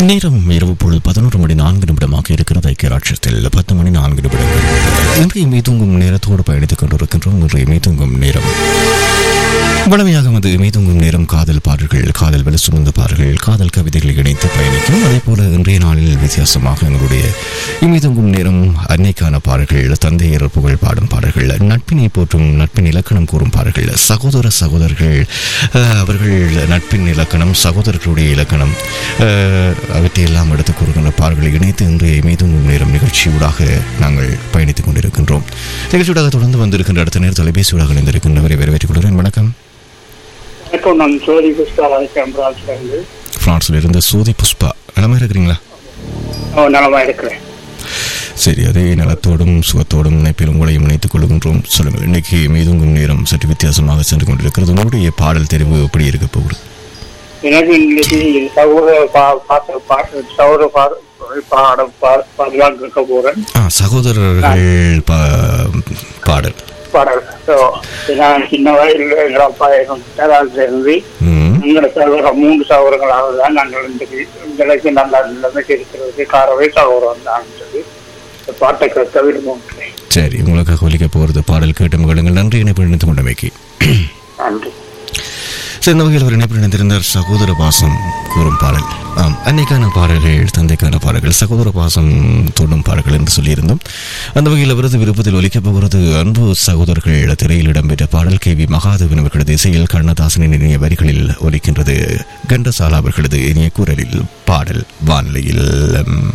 நேரம் இரவு பொழுது பதினோரு மணி நான்கு நிமிடமாக இருக்கிறது ஐக்கிய ராட்சத்தில் பத்து மணி நான்கு நிமிடங்கள் இன்றைய மீதுங்கும் நேரத்தோடு பயணித்துக் கொண்டிருக்கின்றோம் இன்றைய மீதுங்கும் நேரம் வளமையாக வந்து மீதுங்கும் நேரம் காதல் பாடல்கள் காதல் வெல சுமந்த பாடல்கள் காதல் கவிதைகளை இணைத்து பயணிக்கும் அதே போல இன்றைய நாளில் வித்தியாசமாக எங்களுடைய இமீதுங்கும் நேரம் அன்னைக்கான பாடல்கள் தந்தையர் புகழ் பாடும் பாடல்கள் நட்பினை போற்றும் நட்பின் இலக்கணம் கூறும் பாடல்கள் சகோதர சகோதரர்கள் அஹ், அவர்கள் நட்பின் இலக்கணம் சகோதரர்களுடைய இலக்கணம் அஹ், அவற்றையெல்லாம் எடுத்து கூறுகின்ற பாடல்களை இணைத்து இன்றைய மீதுங்கும் நேரம் நிகழ்ச்சியூடாக நாங்கள் பயணித்துக் கொண்டிருக்கின்றோம் நிகழ்ச்சியூடாக தொடர்ந்து வந்திருக்கின்ற அடுத்த நேரம் தொலைபேசியூடாக இணைந்திருக்கின்றவரை வரவேற்றுக் கொள்கிறேன் வணக்கம் வணக்கம் நான் ஜோதி புஷ்பாலாஜி கேம்பராஜ்லேருந்து பிரான்ஸ்ல இருந்து சோதி புஷ்பா நலமா இருக்கிறீங்களா நலமா இருக்கிறேன் சரி அதே நலத்தோடும் சுகத்தோடும் இணைப்பில் உங்களையும் இணைத்துக் கொள்கின்றோம் சொல்லுங்கள் இன்னைக்கு மீதுங்கும் நேரம் சற்று வித்தியாசமாக சென்று கொண்டிருக்கிறது உங்களுடைய பாடல் தெரிவு எப்படி இருக்க போகுது எனக்கு இன்னைக்கு சகோதர பா- பாட்டு பாட்டு சகோதர பா- பாடம் பா- பாடலாம் கேட்க போறேன் ஆ சகோதரர்கள் பா- பாடல் பாடல் ஸோ நான் சின்ன வயதில் எங்கள் அப்பா எங்கள் கிட்டதால் இருந்து ம் எங்களோட சகோதரம் மூன்று சகோதரங்களாக தான் நாங்கள் இந்த இன்றைக்கு நல்ல நிலைமைக்கு இருக்கிறதுக்கு காரவே சகோதரம் தான் இந்த பாட்டை கேட்க விரும்புகிறேன் சரி உங்களுக்காக ஒலிக்க போகிறது பாடல் கேட்டு மகளுங்கள் நன்றி இணைப்பு இணைத்து கொண்டமைக்கு நன்றி சரி இந்த வகையில் ஒரு இணைப்பு இணைந்திருந்தார் சகோதர பாசம் கூறும் பாடல் ஆம் அன்னைக்கான பாடல்கள் தந்தைக்கான பாடல்கள் சகோதர பாசம் தோண்டும் பாடல்கள் என்று சொல்லியிருந்தோம் அந்த வகையில் அவரது விருப்பத்தில் ஒலிக்கப் போகிறது அன்பு சகோதரர்கள் திரையில் இடம்பெற்ற பாடல் கே வி மகாதேவன் அவர்களது இசையில் கண்ணதாசனின் இனிய வரிகளில் ஒலிக்கின்றது கண்டசாலா அவர்களது இனிய குரலில் பாடல் வானிலையில்